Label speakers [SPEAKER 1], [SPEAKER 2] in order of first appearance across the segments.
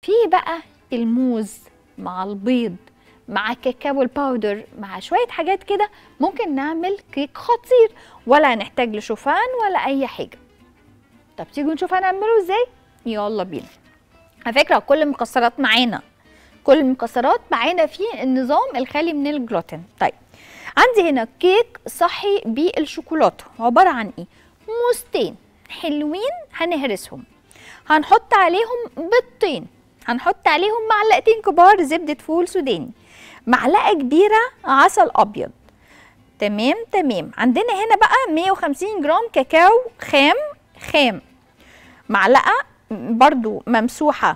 [SPEAKER 1] في بقى الموز مع البيض مع كاكاو الباودر مع شويه حاجات كده ممكن نعمل كيك خطير ولا هنحتاج لشوفان ولا اي حاجه طب تيجوا نشوف هنعمله ازاي يلا بينا على فكره كل المكسرات معانا كل المكسرات معانا في النظام الخالي من الجلوتين طيب عندي هنا كيك صحي بالشوكولاته عباره عن ايه موزتين حلوين هنهرسهم هنحط عليهم بيضتين هنحط عليهم معلقتين كبار زبده فول سوداني معلقه كبيره عسل ابيض تمام تمام عندنا هنا بقى 150 جرام كاكاو خام خام معلقه برضو ممسوحه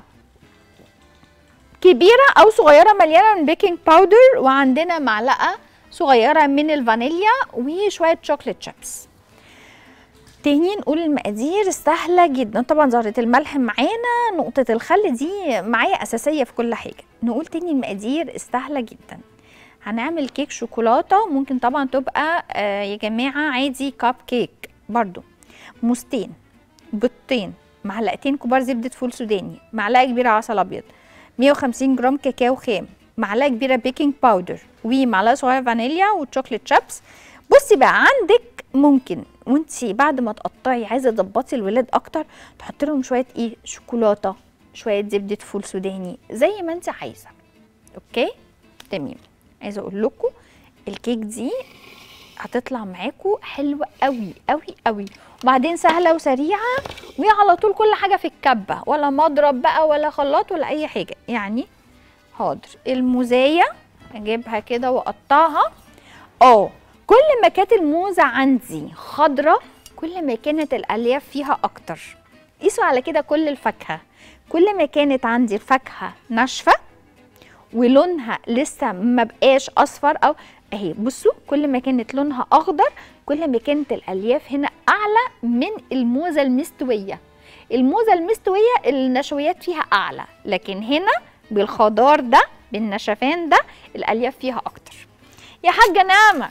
[SPEAKER 1] كبيره او صغيره مليانه من بيكنج باودر وعندنا معلقه صغيره من الفانيليا وشويه شوكليت شيبس تاني نقول المقادير سهلة جدا طبعا ذرة الملح معانا نقطة الخل دي معايا أساسية في كل حاجة نقول تاني المقادير سهلة جدا هنعمل كيك شوكولاتة ممكن طبعا تبقى آه يا جماعة عادي كاب كيك برضو موزتين بيضتين معلقتين كبار زبدة فول سوداني معلقة كبيرة عسل أبيض 150 جرام كاكاو خام معلقة كبيرة بيكنج باودر ومعلقة صغيرة فانيليا وشوكليت شيبس بصي بقى عندك ممكن وانتي بعد ما تقطعي عايزه تظبطي الولاد اكتر تحطي لهم شويه ايه شوكولاته شويه زبده فول سوداني زي ما انت عايزه اوكي تمام عايزه اقول لكم الكيك دي هتطلع معاكم حلوه قوي قوي قوي وبعدين سهله وسريعه وعلى طول كل حاجه في الكبه ولا مضرب بقى ولا خلاط ولا اي حاجه يعني حاضر الموزايه اجيبها كده واقطعها اه كل ما كانت الموزة عندي خضرة كل ما كانت الألياف فيها أكتر قيسوا على كده كل الفاكهة كل ما كانت عندي الفاكهة ناشفة ولونها لسه ما بقاش أصفر أو أهي بصوا كل ما كانت لونها أخضر كل ما كانت الألياف هنا أعلى من الموزة المستوية الموزة المستوية النشويات فيها أعلى لكن هنا بالخضار ده بالنشفان ده الألياف فيها أكتر يا حاجة نعمة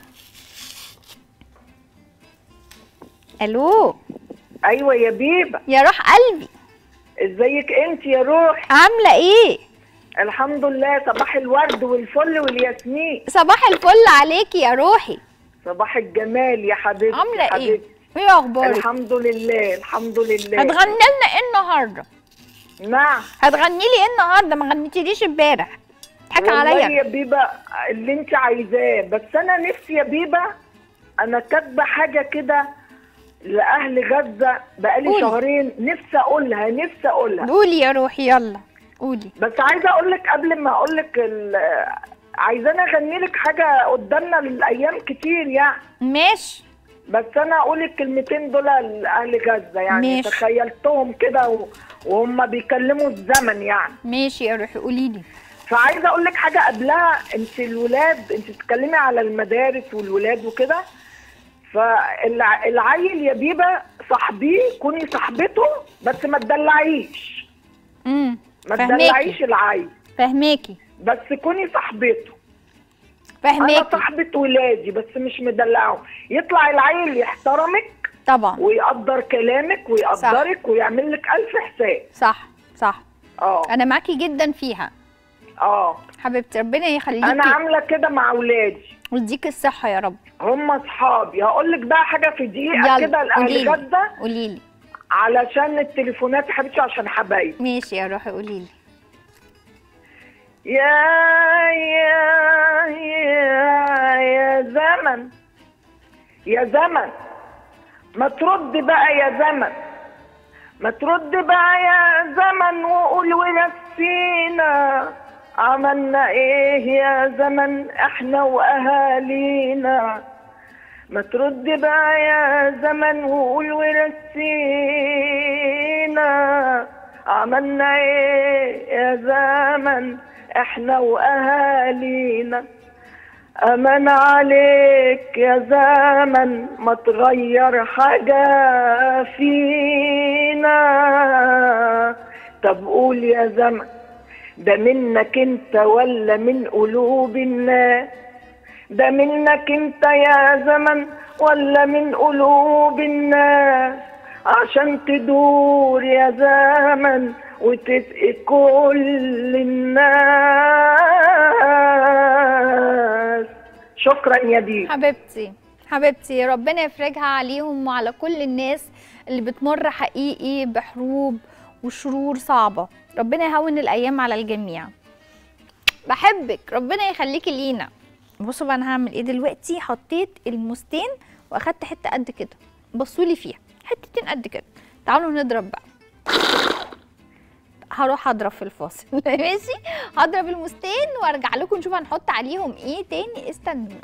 [SPEAKER 1] الو
[SPEAKER 2] ايوه يا بيبه
[SPEAKER 1] يا روح قلبي
[SPEAKER 2] ازيك انت يا روح
[SPEAKER 1] عامله ايه
[SPEAKER 2] الحمد لله صباح الورد والفل والياسمين
[SPEAKER 1] صباح الفل عليكي يا روحي
[SPEAKER 2] صباح الجمال يا حبيبتي
[SPEAKER 1] عامله ايه
[SPEAKER 2] حبيبتي.
[SPEAKER 1] ايه اخبارك
[SPEAKER 2] الحمد لله الحمد لله
[SPEAKER 1] هتغني لنا ايه النهارده
[SPEAKER 2] نعم
[SPEAKER 1] هتغني لي ايه النهارده ما غنيتيليش امبارح حكى
[SPEAKER 2] والله
[SPEAKER 1] عليا
[SPEAKER 2] يا بيبه اللي انت عايزاه بس انا نفسي يا بيبه انا كاتبه حاجه كده لاهل غزه بقالي
[SPEAKER 1] قولي.
[SPEAKER 2] شهرين نفسي اقولها نفسي اقولها
[SPEAKER 1] قولي يا روحي يلا قولي
[SPEAKER 2] بس عايزه اقول لك قبل ما اقول لك ال- عايزاني اغني لك حاجه قدامنا الايام كتير يعني
[SPEAKER 1] ماشي
[SPEAKER 2] بس انا اقول الكلمتين دول لاهل غزه يعني
[SPEAKER 1] ماشي.
[SPEAKER 2] تخيلتهم كده و- وهم بيكلموا الزمن يعني
[SPEAKER 1] ماشي يا روحي قولي لي
[SPEAKER 2] فعايزه اقول لك حاجه قبلها انت الولاد انت بتتكلمي على المدارس والولاد وكده فالعيل يا بيبه صاحبيه كوني صاحبته بس ما تدلعيش
[SPEAKER 1] امم
[SPEAKER 2] ما
[SPEAKER 1] فهماكي
[SPEAKER 2] تدلعيش العيل
[SPEAKER 1] فهماكي
[SPEAKER 2] بس كوني صاحبته انا
[SPEAKER 1] فهماكي
[SPEAKER 2] صاحبه ولادي بس مش مدلعهم يطلع العيل يحترمك
[SPEAKER 1] طبعا
[SPEAKER 2] ويقدر كلامك ويقدرك ويعمل لك الف حساب
[SPEAKER 1] صح صح
[SPEAKER 2] اه
[SPEAKER 1] انا معاكي جدا فيها
[SPEAKER 2] اه
[SPEAKER 1] حبيبتي ربنا يخليكي
[SPEAKER 2] انا عامله كده مع ولادي
[SPEAKER 1] ويديك الصحه يا رب
[SPEAKER 2] هم اصحابي هقول لك بقى حاجه في دقيقه كده
[SPEAKER 1] يلا
[SPEAKER 2] لاهل
[SPEAKER 1] قولي لي
[SPEAKER 2] غزه
[SPEAKER 1] قولي لي
[SPEAKER 2] علشان التليفونات يا حبيبتي عشان حبايبي
[SPEAKER 1] ماشي يا روحي قولي لي
[SPEAKER 2] يا يا يا يا زمن يا زمن ما ترد بقى يا زمن ما ترد بقى يا زمن وقول ونسينا عملنا ايه يا زمن احنا واهالينا ما ترد بقى يا زمن وقول ونسينا عملنا ايه يا زمن احنا واهالينا امان عليك يا زمن ما تغير حاجة فينا طب قول يا زمن ده منك انت ولا من قلوب الناس ده منك انت يا زمن ولا من قلوب الناس عشان تدور يا زمن وتسقي كل الناس شكرا يا دي
[SPEAKER 1] حبيبتي حبيبتي ربنا يفرجها عليهم وعلى كل الناس اللي بتمر حقيقي بحروب وشرور صعبة ربنا يهون الأيام على الجميع بحبك ربنا يخليكي لينا بصوا بقى انا هعمل ايه دلوقتي حطيت الموستين واخدت حته قد كده بصوا لي فيها حتتين قد كده تعالوا نضرب بقى هروح اضرب في الفاصل ماشي هضرب الموستين وارجع لكم نشوف هنحط عليهم ايه تاني استنونا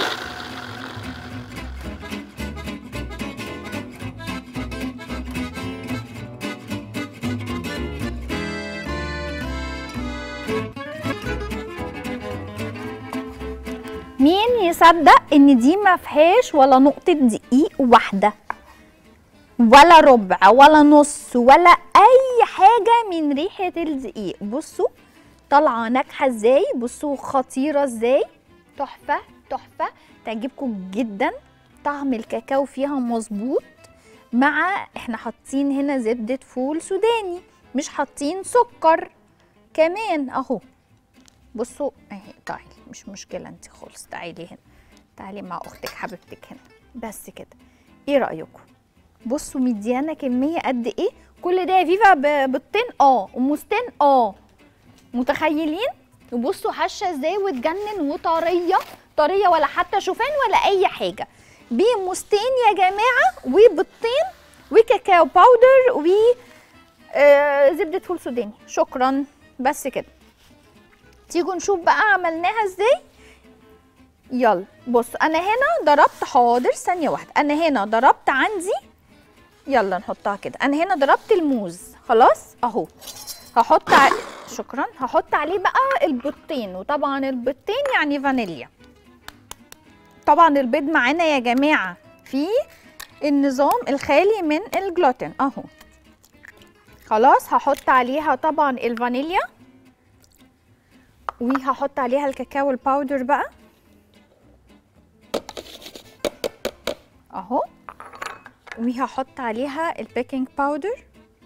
[SPEAKER 1] مين يصدق ان دي ما فيهاش ولا نقطه دقيق واحده ولا ربع ولا نص ولا اي حاجه من ريحه الدقيق بصوا طالعه ناجحه ازاي بصوا خطيره ازاي تحفه تحفه تعجبكم جدا طعم الكاكاو فيها مظبوط مع احنا حاطين هنا زبده فول سوداني مش حاطين سكر كمان اهو بصوا اهي تعالي مش مشكله انت خالص تعالي هنا تعالي مع اختك حبيبتك هنا بس كده ايه رايكم بصوا مديانا كميه قد ايه كل ده يا فيفا ب- بيضتين اه وموستين اه متخيلين وبصوا هشه ازاي وتجنن وطريه طريه ولا حتى شوفان ولا اي حاجه بموستين يا جماعه وبيضتين وكاكاو باودر و آه، زبده فول سوداني شكرا بس كده تيجوا نشوف بقى عملناها ازاي يلا بص انا هنا ضربت حاضر ثانيه واحده انا هنا ضربت عندي يلا نحطها كده انا هنا ضربت الموز خلاص اهو هحط ع... شكرا هحط عليه بقى البيضتين وطبعا البيضتين يعني فانيليا طبعا البيض معانا يا جماعه في النظام الخالي من الجلوتين اهو خلاص هحط عليها طبعا الفانيليا وهحط عليها الكاكاو الباودر بقى اهو وهحط عليها البيكنج باودر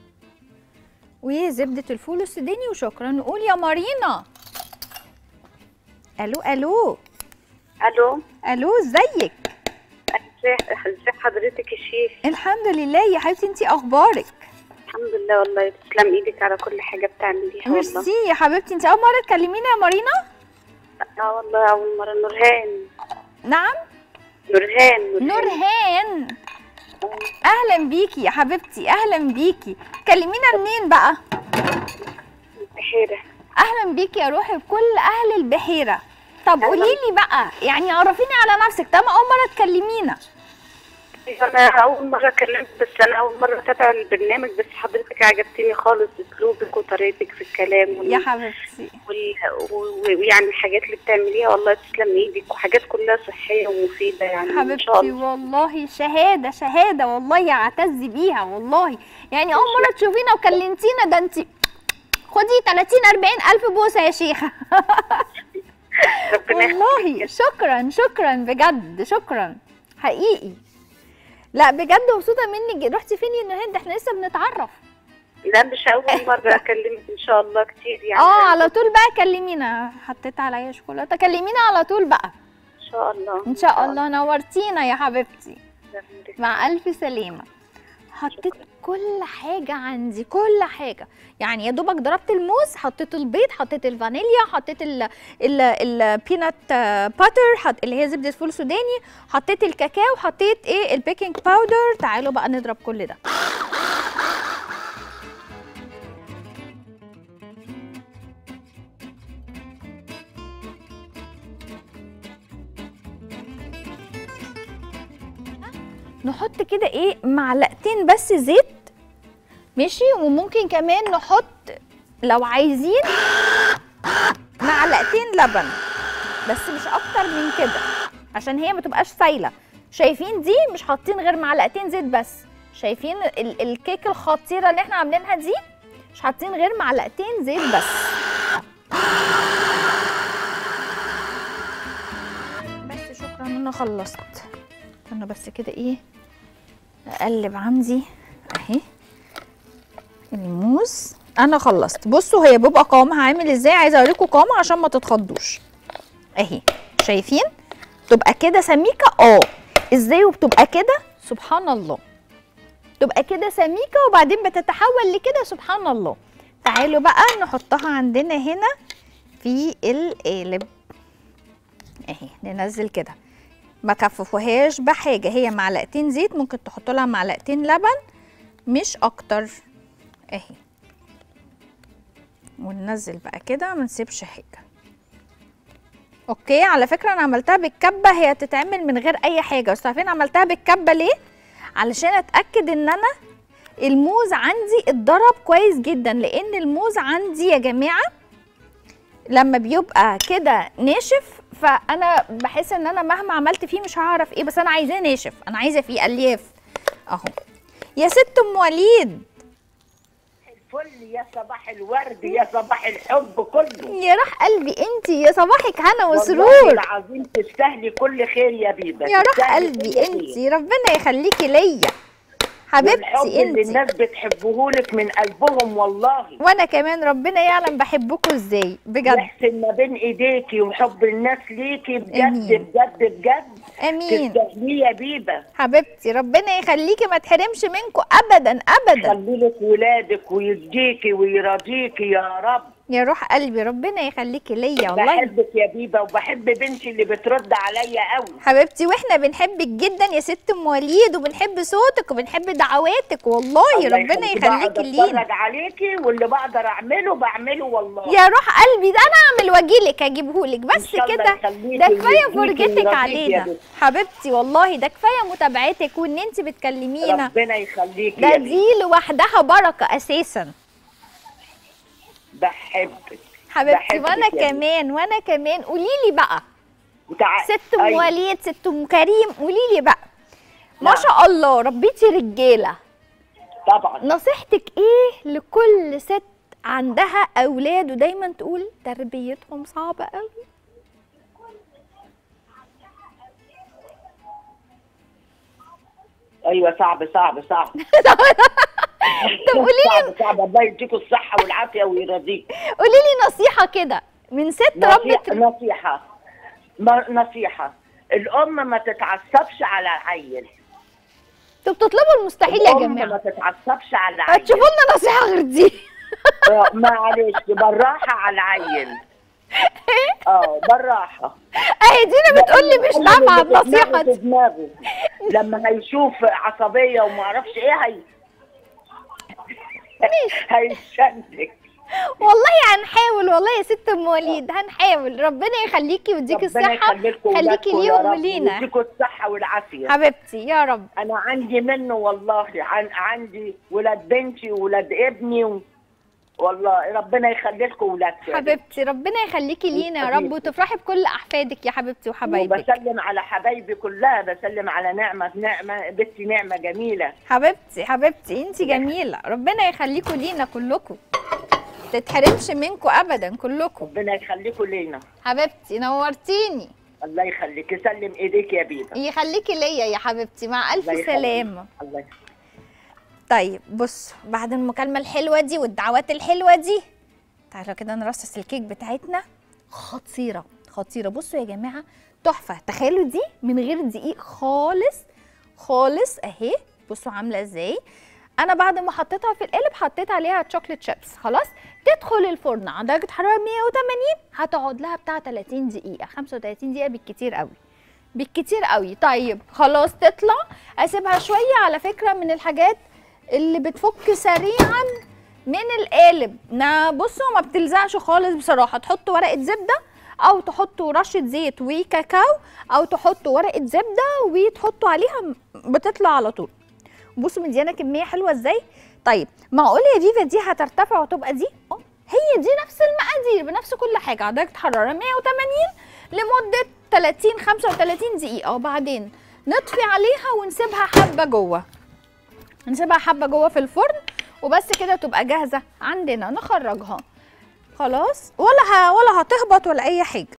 [SPEAKER 1] وزبدة الفول السوداني وشكرا نقول يا مارينا الو الو
[SPEAKER 3] الو
[SPEAKER 1] الو ازيك
[SPEAKER 3] ازي ازي حضرتك يا شيخ
[SPEAKER 1] الحمد لله يا حبيبتي انتي اخبارك
[SPEAKER 3] الحمد لله والله تسلم ايدك على كل حاجه بتعمليها والله
[SPEAKER 1] ميرسي يا حبيبتي انتي اول مره تكلمينا يا مارينا
[SPEAKER 3] اه والله اول مره نورهان
[SPEAKER 1] نعم
[SPEAKER 3] نورهان
[SPEAKER 1] نورهان اهلا بيكي يا حبيبتي اهلا بيكي كلمينا منين بقى
[SPEAKER 3] بحيره
[SPEAKER 1] اهلا بيكي يا روحي بكل اهل البحيره طب قولي لي بقى يعني عرفيني على نفسك طالما اول مره تكلمينا
[SPEAKER 3] انا اول مره كلمت بس انا اول مره اتابع البرنامج بس حضرتك عجبتني خالص اسلوبك وطريقتك في الكلام وال...
[SPEAKER 1] يا حبيبتي
[SPEAKER 3] وال... و- ويعني الحاجات اللي بتعمليها والله تسلم ايدك وحاجات كلها صحيه ومفيده يعني ان شاء
[SPEAKER 1] حبيبتي
[SPEAKER 3] الله
[SPEAKER 1] والله شهاده شهاده والله اعتز بيها والله يعني اول مره تشوفينا وكلمتينا ده انت خدي 30 40 الف بوسه يا شيخه
[SPEAKER 3] ربنا
[SPEAKER 1] والله شكرا شكرا بجد شكرا حقيقي لا بجد مبسوطه منك رحتي فين يا نهاد احنا لسه بنتعرف
[SPEAKER 3] لا مش اول مره اكلمك ان شاء الله كتير يعني
[SPEAKER 1] اه على طول بقى كلمينا حطيت عليا شوكولاته كلمينا على طول بقى
[SPEAKER 3] ان شاء الله
[SPEAKER 1] ان شاء الله نورتينا يا حبيبتي
[SPEAKER 3] الله
[SPEAKER 1] مع الف سلامه حطيت كل حاجه عندي كل حاجه يعني يا دوبك ضربت الموز حطيت البيض حطيت الفانيليا حطيت ال ال البينات باتر حط اللي هي زبده فول سوداني حطيت الكاكاو حطيت ايه البيكنج باودر تعالوا بقى نضرب كل ده نحط كده ايه معلقتين بس زيت ماشي وممكن كمان نحط لو عايزين معلقتين لبن بس مش اكتر من كده عشان هي ما تبقاش سايله شايفين دي مش حاطين غير معلقتين زيت بس شايفين ال الكيك الخطيره اللي احنا عاملينها دي مش حاطين غير معلقتين زيت بس بس شكرا انا خلصت انا بس كده ايه اقلب عندي اهي الموز انا خلصت بصوا هي بيبقى قوامها عامل ازاي عايزه اوريكم قوامها عشان ما تتخضوش اهي شايفين تبقى كده سميكه اه ازاي وبتبقى كده سبحان الله تبقى كده سميكه وبعدين بتتحول لكده سبحان الله تعالوا بقى نحطها عندنا هنا في القالب اهي ننزل كده ما كففوهاش بحاجه هي معلقتين زيت ممكن تحطوا لها معلقتين لبن مش اكتر اهي وننزل بقى كده ما نسيبش حاجه اوكي على فكره انا عملتها بالكبه هي تتعمل من غير اي حاجه بس عارفين عملتها بالكبه ليه علشان اتاكد ان انا الموز عندي اتضرب كويس جدا لان الموز عندي يا جماعه لما بيبقى كده ناشف فانا بحس ان انا مهما عملت فيه مش هعرف ايه بس انا عايزاه ناشف انا عايزه فيه الياف اهو يا ست ام وليد
[SPEAKER 2] الفل يا صباح الورد يا صباح الحب كله
[SPEAKER 1] يا روح قلبي انت يا صباحك هنا
[SPEAKER 2] والله
[SPEAKER 1] وسرور
[SPEAKER 2] العظيم تستاهلي كل خير يا بيبه
[SPEAKER 1] يا روح
[SPEAKER 2] تستاهلي
[SPEAKER 1] قلبي
[SPEAKER 2] كل خير.
[SPEAKER 1] انت ربنا يخليكي ليا
[SPEAKER 2] والحب
[SPEAKER 1] حبيبتي
[SPEAKER 2] اللي
[SPEAKER 1] انت
[SPEAKER 2] الناس بتحبهولك من قلبهم والله
[SPEAKER 1] وانا كمان ربنا يعلم بحبكم ازاي بجد
[SPEAKER 2] يحسن ما بين ايديكي وحب الناس ليكي بجد
[SPEAKER 1] آمين.
[SPEAKER 2] بجد بجد
[SPEAKER 1] امين
[SPEAKER 2] تستاهليه يا بيبه
[SPEAKER 1] حبيبتي ربنا يخليكي ما تحرمش منكم ابدا ابدا
[SPEAKER 2] خلي لك ولادك ويديكي ويرضيكي يا رب
[SPEAKER 1] يا روح قلبي ربنا يخليكي ليا والله
[SPEAKER 2] بحبك يا بيبه وبحب بنتي اللي بترد عليا قوي
[SPEAKER 1] حبيبتي واحنا بنحبك جدا يا ست ام وليد وبنحب صوتك وبنحب دعواتك والله
[SPEAKER 2] الله
[SPEAKER 1] ربنا
[SPEAKER 2] يخليكي. بقعد
[SPEAKER 1] يخليكي لينا
[SPEAKER 2] اتفرج عليكي واللي بقدر اعمله بعمله والله
[SPEAKER 1] يا روح قلبي ده انا اعمل واجيلك اجيبهولك بس
[SPEAKER 2] إن شاء الله
[SPEAKER 1] كده
[SPEAKER 2] يخليكي
[SPEAKER 1] ده كفايه
[SPEAKER 2] ويديكي
[SPEAKER 1] فرجتك
[SPEAKER 2] ويرضيكي يا
[SPEAKER 1] علينا
[SPEAKER 2] بنت.
[SPEAKER 1] حبيبتي والله ده كفايه متابعتك وان انت بتكلمينا
[SPEAKER 2] ربنا يخليكي
[SPEAKER 1] ده
[SPEAKER 2] يا بنت.
[SPEAKER 1] دي لوحدها بركه اساسا
[SPEAKER 2] بحبك
[SPEAKER 1] حبيبتي
[SPEAKER 2] بحبك
[SPEAKER 1] وانا
[SPEAKER 2] يا بنت.
[SPEAKER 1] كمان وانا كمان قولي لي بقى
[SPEAKER 2] وتع...
[SPEAKER 1] ست ام
[SPEAKER 2] أيوة.
[SPEAKER 1] وليد ست ام كريم قولي لي بقى ما
[SPEAKER 2] نعم.
[SPEAKER 1] شاء الله ربيتي رجاله
[SPEAKER 2] طبعا
[SPEAKER 1] نصيحتك ايه لكل ست عندها اولاد ودايما تقول تربيتهم صعبه قوي
[SPEAKER 2] ايوه صعب صعب صعب
[SPEAKER 1] طب قولي لي
[SPEAKER 2] صعب صعب الله يديكوا الصحه والعافيه ويرضيك
[SPEAKER 1] قولي لي نصيحه كده من ست ربت
[SPEAKER 2] نصيحه نصيحه ما- نصيحه الام ما تتعصبش على العيل
[SPEAKER 1] انتوا بتطلبوا المستحيل يا
[SPEAKER 2] الام ما
[SPEAKER 1] جماعه
[SPEAKER 2] تتعصبش على العيل
[SPEAKER 1] هتشوفوا لنا نصيحه غير دي
[SPEAKER 2] آه، معلش بالراحه على العيل اه بالراحه
[SPEAKER 1] اهي دينا بتقول لي مش
[SPEAKER 2] اللي
[SPEAKER 1] نافعه
[SPEAKER 2] في دماغه
[SPEAKER 1] النصيحه
[SPEAKER 2] في
[SPEAKER 1] دي
[SPEAKER 2] دماغه لما هيشوف عصبيه وما اعرفش ايه هي هيشنك
[SPEAKER 1] والله هنحاول والله يا ست ام وليد هنحاول ربنا يخليكي ويديكي
[SPEAKER 2] ربنا
[SPEAKER 1] الصحه
[SPEAKER 2] يخليكوا
[SPEAKER 1] خليكي
[SPEAKER 2] ولادكوا يا
[SPEAKER 1] ليهم
[SPEAKER 2] رب
[SPEAKER 1] ولينا
[SPEAKER 2] ويديكوا الصحه والعافيه
[SPEAKER 1] حبيبتي يا رب
[SPEAKER 2] انا عندي منه والله عن عندي ولاد بنتي وولاد ابني و... والله ربنا يخلي لكم ولادكم
[SPEAKER 1] حبيبتي ربنا يخليكي لينا يا رب
[SPEAKER 2] حبيبتي.
[SPEAKER 1] وتفرحي بكل احفادك يا حبيبتي وحبايبك
[SPEAKER 2] وبسلم على حبايبي كلها بسلم على نعمه نعمه بنتي نعمه جميله
[SPEAKER 1] حبيبتي حبيبتي انت جميله ربنا يخليكم لينا كلكم تتحرمش منكم ابدا كلكم
[SPEAKER 2] ربنا يخليكم لينا
[SPEAKER 1] حبيبتي نورتيني
[SPEAKER 2] الله يخليك يسلم ايديك يا بيبه
[SPEAKER 1] يخليكي ليا يا حبيبتي مع الف
[SPEAKER 2] الله يخليك.
[SPEAKER 1] سلامه
[SPEAKER 2] الله يخليك.
[SPEAKER 1] طيب بص بعد المكالمه الحلوه دي والدعوات الحلوه دي تعالوا كده نرصص الكيك بتاعتنا خطيره خطيره بصوا يا جماعه تحفه تخيلوا دي من غير دقيق خالص خالص اهي بصوا عامله ازاي انا بعد ما حطيتها في القالب حطيت عليها تشوكلت شيبس خلاص تدخل الفرن على درجه حراره 180 هتقعد لها بتاع 30 دقيقه 35 دقيقه بالكتير قوي بالكتير قوي طيب خلاص تطلع اسيبها شويه على فكره من الحاجات اللي بتفك سريعا من القالب نا بصوا ما بتلزقش خالص بصراحه تحطوا ورقه زبده او تحطوا رشه زيت وكاكاو او تحطوا ورقه زبده وتحطوا عليها م- بتطلع على طول بصوا مديانا كميه حلوه ازاي طيب معقول يا فيفا دي هترتفع وتبقى دي اه هي دي نفس المقادير بنفس كل حاجه على درجه حراره 180 لمده 30 35 دقيقه وبعدين نطفي عليها ونسيبها حبه جوه نسيبها حبه جوه في الفرن وبس كده تبقى جاهزه عندنا نخرجها خلاص ولا ه... ولا هتهبط ولا اي حاجه